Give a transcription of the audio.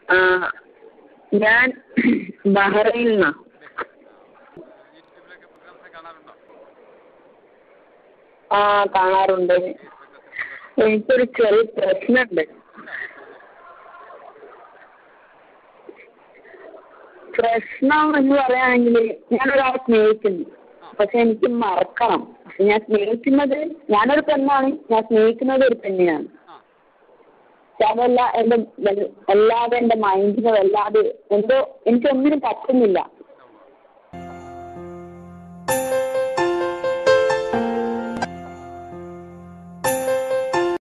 ആ ഞാൻ ബഹ്റൈനിൽ നിന്നാണ് യൂട്യൂബിലൊക്കെ പ്രോഗ്രാംസ് കാണാറുണ്ടോ ആ കാണാറുണ്ട് എനിക്കൊരു ചെറിയ പ്രശ്നമുണ്ട് പ്രശ്നം എന്ന് പറയുകയാണെങ്കിൽ ഞാനൊരാളെ സ്നേഹിക്കുന്നു പക്ഷെ എനിക്ക് മറക്കണം പക്ഷെ ഞാൻ സ്നേഹിക്കുന്നത് ഞാനൊരു പെണ്ണാണ് ഞാൻ സ്നേഹിക്കുന്നത് ഒരു പെണ്ണിനാണ് ആ പക്ഷെ അതല്ല എൻ്റെ വൽ- വല്ലാതെ എൻ്റെ മൈൻഡിനെ വല്ലാതെ എന്തോ എനിക്കൊന്നിനും പറ്റുന്നില്ല